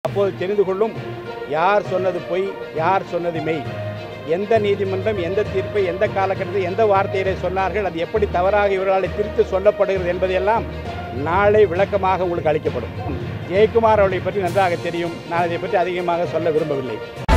அப்போது தெரிந்து கொள்ளும் யார் சொன்னது பொய் யார் சொன்னது மெய் எந்த நீதிமன்றம் எந்த தீர்ப்பை எந்த காலகட்டத்தில் எந்த வார்த்தையிலே சொன்னார்கள் அது எப்படி தவறாக இவர்களால் திருத்து சொல்லப்படுகிறது என்பதையெல்லாம் நாளை விளக்கமாக உங்களுக்கு அளிக்கப்படும் ஜெயக்குமார் அவர்களை பற்றி நன்றாக தெரியும் நான் இதை பற்றி அதிகமாக சொல்ல விரும்பவில்லை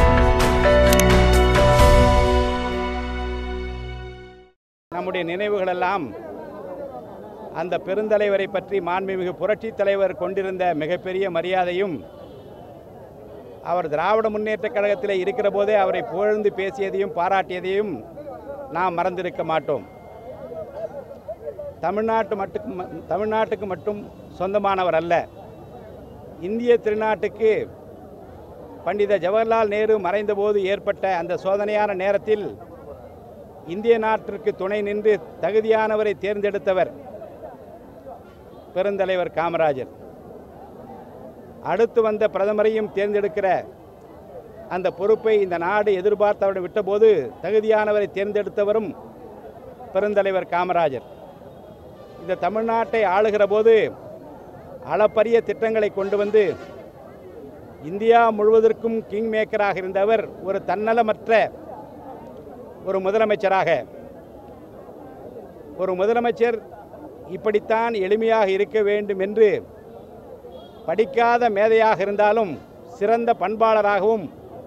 நம்முடைய நினைவுகளெல்லாம் அந்த பெருந்தலைவரை பற்றி மாண்புமிகு புரட்சித் தலைவர் கொண்டிருந்த மிகப்பெரிய மரியாதையும் அவர் திராவிட முன்னேற்றக் கழகத்தில் இருக்கிற போதே அவரை புகழ்ந்து பேசியதையும் பாராட்டியதையும் நாம் மறந்திருக்க மாட்டோம் தமிழ்நாட்டு மட்டும் தமிழ்நாட்டுக்கு மட்டும் சொந்தமானவர் அல்ல இந்திய திருநாட்டுக்கு பண்டித ஜவஹர்லால் நேரு மறைந்தபோது ஏற்பட்ட அந்த சோதனையான நேரத்தில் இந்திய நாட்டிற்கு துணை நின்று தகுதியானவரை தேர்ந்தெடுத்தவர் பெருந்தலைவர் காமராஜர் அடுத்து வந்த பிரதமரையும் தேர்ந்தெடுக்கிற அந்த பொறுப்பை இந்த நாடு எதிர்பார்த்து அவரை விட்டபோது தகுதியானவரை தேர்ந்தெடுத்தவரும் பெருந்தலைவர் காமராஜர் இந்த தமிழ்நாட்டை ஆளுகிற போது அளப்பரிய திட்டங்களை கொண்டு வந்து இந்தியா முழுவதற்கும் கிங் மேக்கராக இருந்தவர் ஒரு தன்னலமற்ற ஒரு முதலமைச்சராக ஒரு முதலமைச்சர் இப்படித்தான் எளிமையாக இருக்க வேண்டும் என்று படிக்காத மேதையாக இருந்தாலும் சிறந்த பண்பாளராகவும்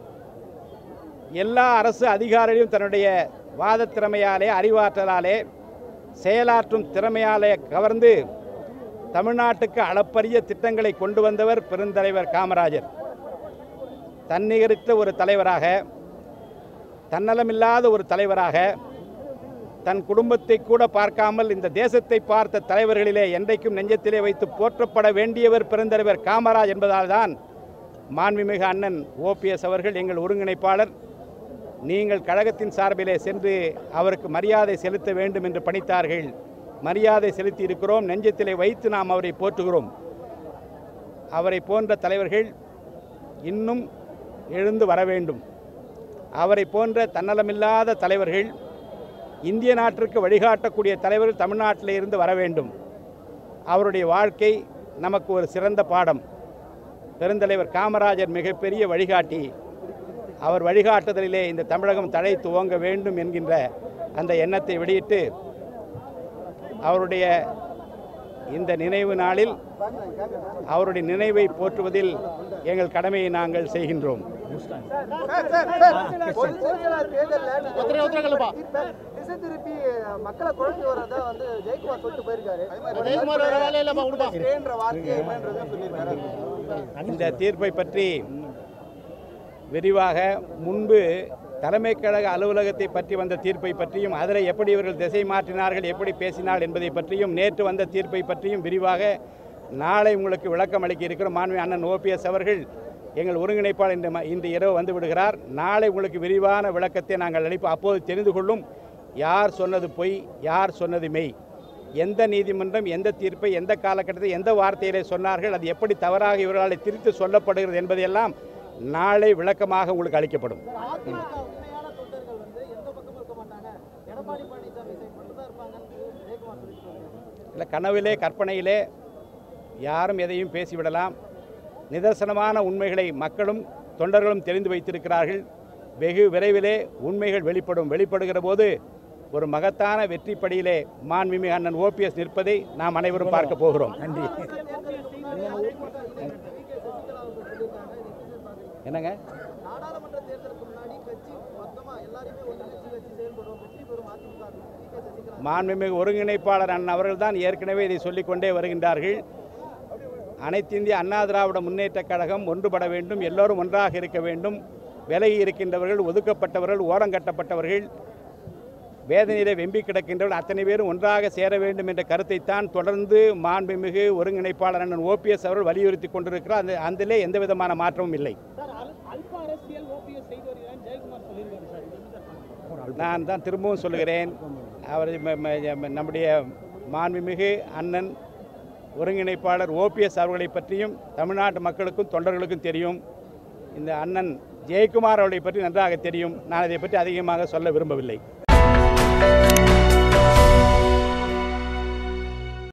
எல்லா அரசு அதிகாரிகளையும் தன்னுடைய வாதத் திறமையாலே அறிவாற்றலாலே செயலாற்றும் திறமையாலே கவர்ந்து தமிழ்நாட்டுக்கு அளப்பரிய திட்டங்களை கொண்டு வந்தவர் பெருந்தலைவர் காமராஜர் தன்னிகரித்த ஒரு தலைவராக தன்னலமில்லாத ஒரு தலைவராக தன் குடும்பத்தை கூட பார்க்காமல் இந்த தேசத்தை பார்த்த தலைவர்களிலே என்றைக்கும் நெஞ்சத்திலே வைத்து போற்றப்பட வேண்டியவர் பெருந்தலைவர் காமராஜ் என்பதால் தான் மாண்புமிகு அண்ணன் ஓபிஎஸ் அவர்கள் எங்கள் ஒருங்கிணைப்பாளர் நீங்கள் கழகத்தின் சார்பிலே சென்று அவருக்கு மரியாதை செலுத்த வேண்டும் என்று பணித்தார்கள் மரியாதை செலுத்தி இருக்கிறோம் நெஞ்சத்திலே வைத்து நாம் அவரை போற்றுகிறோம் அவரை போன்ற தலைவர்கள் இன்னும் எழுந்து வர வேண்டும் அவரை போன்ற தன்னலமில்லாத தலைவர்கள் இந்திய நாட்டிற்கு வழிகாட்டக்கூடிய தலைவர்கள் தமிழ்நாட்டில் இருந்து வர வேண்டும் அவருடைய வாழ்க்கை நமக்கு ஒரு சிறந்த பாடம் பெருந்தலைவர் காமராஜர் மிகப்பெரிய வழிகாட்டி அவர் வழிகாட்டுதலிலே இந்த தமிழகம் தழை துவங்க வேண்டும் என்கின்ற அந்த எண்ணத்தை வெளியிட்டு அவருடைய இந்த நினைவு நாளில் அவருடைய நினைவை போற்றுவதில் எங்கள் கடமையை நாங்கள் செய்கின்றோம் பொதுச்செயலாளர் தேர்தல்ல நீங்க திசை திருப்பி மக்களை குழம்பி வரதா வந்து ஜெயக்குமார் சொல்லிட்டு போயிருக்காரு ஜெயக்குமார் வேற வேலை இல்லப்பா, விடுப்பா. ஸ்டேன்ற வார்த்தையை என்னன்றதை சொல்லியிருக்காரு இந்த தீர்ப்பை பற்றி விரிவாக முன்பு தலைமை கழக அலுவலகத்தை பற்றி வந்த தீர்ப்பை பற்றியும் அதில் எப்படி இவர்கள் திசை மாற்றினார்கள் எப்படி பேசினார் என்பதை பற்றியும் நேற்று வந்த தீர்ப்பை பற்றியும் விரிவாக நாளை உங்களுக்கு விளக்கம் அளிக்க இருக்கிற மாண்பு அண்ணன் ஓபிஎஸ் அவர்கள் எங்கள் ஒருங்கிணைப்பாளர் இன்று ம- இன்று இரவு வந்து விடுகிறார் நாளை உங்களுக்கு விரிவான விளக்கத்தை நாங்கள் அளிப்போம் அப்போது தெரிந்து கொள்ளும் யார் சொன்னது பொய் யார் சொன்னது மெய் எந்த நீதிமன்றம் எந்த தீர்ப்பை எந்த காலகட்டத்தில் எந்த வார்த்தையிலே சொன்னார்கள் அது எப்படி தவறாக இவர்களால் திரித்து சொல்லப்படுகிறது என்பதையெல்லாம் நாளை விளக்கமாக உங்களுக்கு அளிக்கப்படும் அதிமுக உண்மையான தொண்டர்கள் வந்து எந்த பக்கமும் இருக்க மாட்டாங்க எடப்பாடி பழனிசாமி சைடு மட்டும் தான் இருப்பாங்கன்னு ஜெயக்குமார் சொல்லிட்டு போயிருக்காரு இல்லை கனவிலே கற்பனையிலே யாரும் எதையும் பேசிவிடலாம் நிதர்சனமான உண்மைகளை மக்களும் தொண்டர்களும் தெரிந்து வைத்திருக்கிறார்கள் வெகு விரைவிலே உண்மைகள் வெளிப்படும் வெளிப்படுகிற போது ஒரு மகத்தான வெற்றி படியிலே மாண்புமிகு அண்ணன் ஓபிஎஸ் நிற்பதை நாம் அனைவரும் பார்க்க போகிறோம் நன்றி என்னங்க நாடாளுமன்ற தேர்தலுக்கு முன்னாடி கட்சி மொத்தமா எல்லாரையுமே ஒன்றிணைச்சு வச்சு செயல்படும் வெற்றி பெறும் அதிமுக வி கே சசிகலா மாண்புமிகு ஒருங்கிணைப்பாளர் அண்ணன் அவர்கள் தான் ஏற்கனவே இதை சொல்லிக்கொண்டே வருகின்றார்கள் அனைத்து இந்திய அண்ணா திராவிட முன்னேற்றக் கழகம் ஒன்றுபட வேண்டும் எல்லோரும் ஒன்றாக இருக்க வேண்டும் விலகி இருக்கின்றவர்கள் ஒதுக்கப்பட்டவர்கள் ஓரங்கட்டப்பட்டவர்கள் வேதனையிலே வெம்பி கிடக்கின்றவர்கள் அத்தனை பேரும் ஒன்றாக சேர வேண்டும் என்ற கருத்தைத்தான் தொடர்ந்து மாண்புமிகு ஒருங்கிணைப்பாளர் அண்ணன் ஓபிஎஸ் அவர்கள் வலியுறுத்தி கொண்டிருக்கிறார் அந்த அதிலே எந்த விதமான மாற்றமும் இல்லை அல்ப அரசியல் ஓபிஎஸ் செய்து வருகிறார் ஜெயக்குமார் சொல்லியிருக்காரு சார் இது எப்படி சார் நான் தான் திரும்பவும் சொல்லுகிறேன் அவர் ம- ம- நம்முடைய மாண்புமிகு அண்ணன் ஒருங்கிணைப்பாளர் ஓபிஎஸ் அவர்களை பற்றியும் தமிழ்நாட்டு மக்களுக்கும் தொண்டர்களுக்கும் தெரியும் இந்த அண்ணன் ஜெயக்குமார் அவர்களை பற்றி நன்றாக தெரியும் நான் இதை பற்றி அதிகமாக சொல்ல விரும்பவில்லை